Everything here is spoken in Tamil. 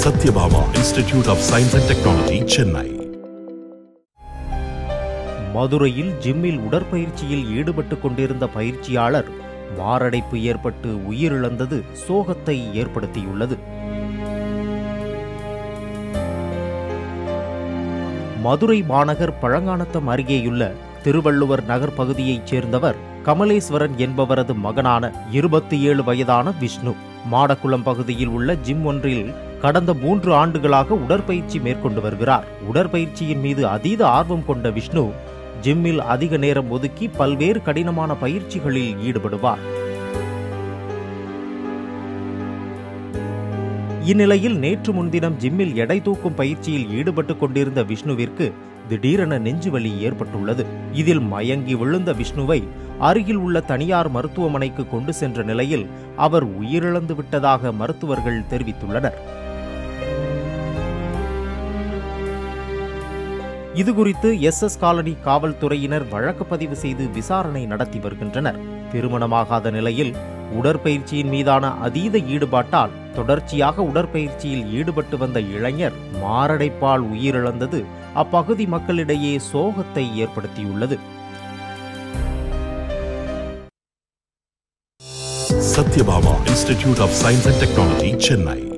Satyabama Institute of Science and Technology, Chennai. மதுரையில் ஜிம்மில் உடற்பயிற்சியில் ஈடுபட்டுக் கொண்டிருந்த பயிற்சியாளர் மாரடைப்பு ஏற்பட்டு உயிரிழந்தது சோகத்தை ஏற்படுத்தியுள்ளது மதுரை மாநகர் பழங்கானத்தம் அருகேயுள்ள திருவள்ளுவர் நகர் பகுதியைச் சேர்ந்தவர் கமலேஸ்வரன் என்பவரது மகனான இருபத்தி ஏழு வயதான விஷ்ணு மாடக்குளம் பகுதியில் உள்ள ஜிம் ஒன்றில் கடந்த மூன்று ஆண்டுகளாக உடற்பயிற்சி மேற்கொண்டு வருகிறார் உடற்பயிற்சியின் மீது அதீத ஆர்வம் கொண்ட விஷ்ணு ஜிம்மில் அதிக நேரம் ஒதுக்கி பல்வேறு கடினமான பயிற்சிகளில் ஈடுபடுவார் இந்நிலையில் நேற்று முன்தினம் ஜிம்மில் எடை தூக்கும் பயிற்சியில் ஈடுபட்டுக் கொண்டிருந்த விஷ்ணுவிற்கு திடீரென நெஞ்சுவலி ஏற்பட்டுள்ளது இதில் மயங்கி விழுந்த விஷ்ணுவை அருகில் உள்ள தனியார் மருத்துவமனைக்கு கொண்டு சென்ற நிலையில் அவர் உயிரிழந்து விட்டதாக மருத்துவர்கள் தெரிவித்துள்ளனர் இதுகுறித்து எஸ் எஸ் காலனி காவல்துறையினர் வழக்கு பதிவு செய்து விசாரணை நடத்தி வருகின்றனர் திருமணமாகாத நிலையில் உடற்பயிற்சியின் மீதான அதீத ஈடுபாட்டால் தொடர்ச்சியாக உடற்பயிற்சியில் ஈடுபட்டு வந்த இளைஞர் மாரடைப்பால் உயிரிழந்தது அப்பகுதி மக்களிடையே சோகத்தை ஏற்படுத்தியுள்ளது Satyabama Institute of Science and Technology, Chennai.